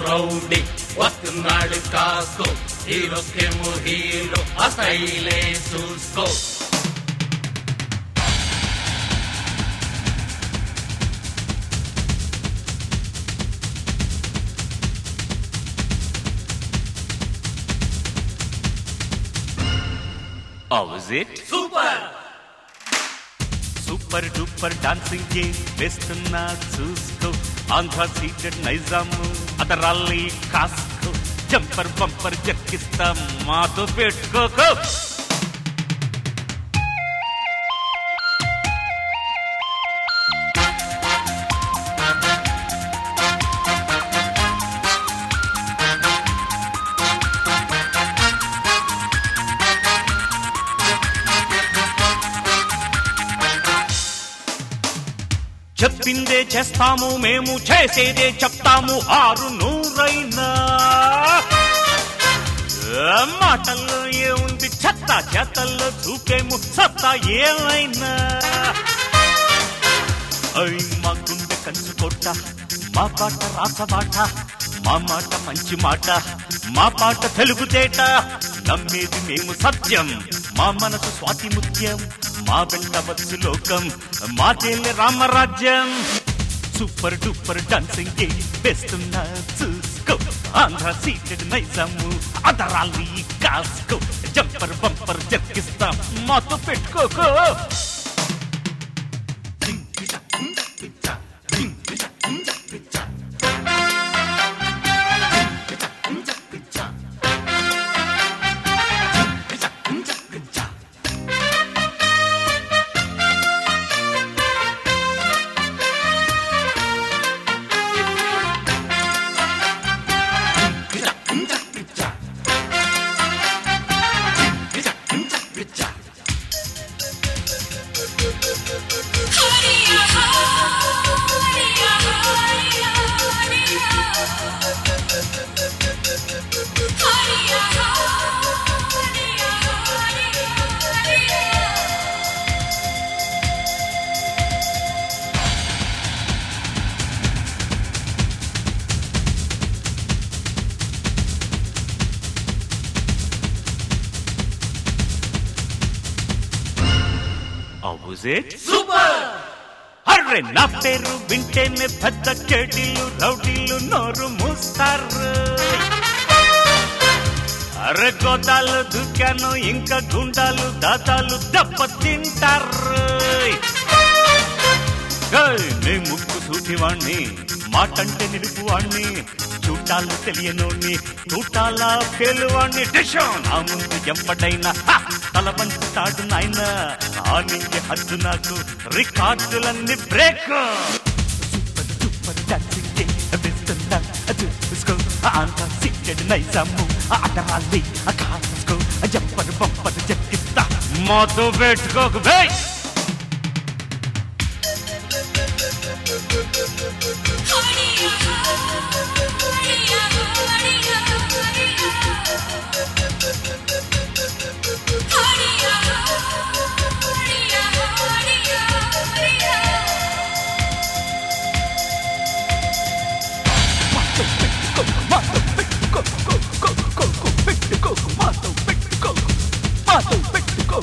Rowdy వస్తున్నాడు కాస్కో హీరోస్కేమో hero ఆ స్టైలే చూసుకో How is it? Super super duper dancing game వేస్తున్నా చూసుకో ఆంధ్ర సీటెడ్ నైజాము అదరాల్లి కాసుకో జంపర్ బంపర్ జక్కిస్తా మాతో పెట్టుకోకో చెప్పిందే చేస్తాము మేము చేసేదే చెప్తాము ఆరు నూరైనా ఆ మాటల్లో ఏముంది చెత్త చేతల్లో చూపేము సత్తా ఏమైనా అయ్ మా గుండె కంచు కొట్ట మా పాట రాసబాట మా మాట మంచి మాట మా పాట తెలుగు తేట నమ్మేది మేము సత్యం మా మనసు స్వాతి ముత్యం మా వెంట వచ్చు లోకం మా తేలే రామరాజ్యం సూపర్ డూపర్ డాన్సింగ్ గేమ్ వేస్తున్నా చూసుకో ఆంధ్ర సీటెడ్ నైజాము అదరాలి కాసుకో జంపర్ బంపర్ జర్కిస్తాం మాతో పెట్టుకోకో How's it? సూపర్ అర్రే నా పేరు వింటేనే పెద్ద చెడిలు రౌడీలు నోరు మూస్తారు అరే గోదాలు దుకాను ఇంకా గుండాలు దాదాలు దెబ్బ తింటారు ఏయ్, నీ ముక్కు సూటివాణ్ణి మాటంటే నిలుపు వాణ్ణి చూటాలు తెలియనోణ్ణి చూటాల పేలువాణ్ణి డిషం నా ముందు ఎంపటైనా హ! తల వంచుతాడు నాయన ఆ నుంచి హద్దు నాకు రికార్డులన్నీ బ్రేక్ సూపర్ సూపర్ డాన్సింగ్ వేస్తున్నా చూసుకో అంత సిట్టెడ్ నైజాము ఆటరాలి కాసుకో జంపర్ బంపర్ చెక్కిస్తా మొత్తం పెట్టుకోకు బేయ్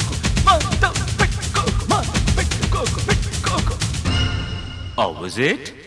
Oh, was it?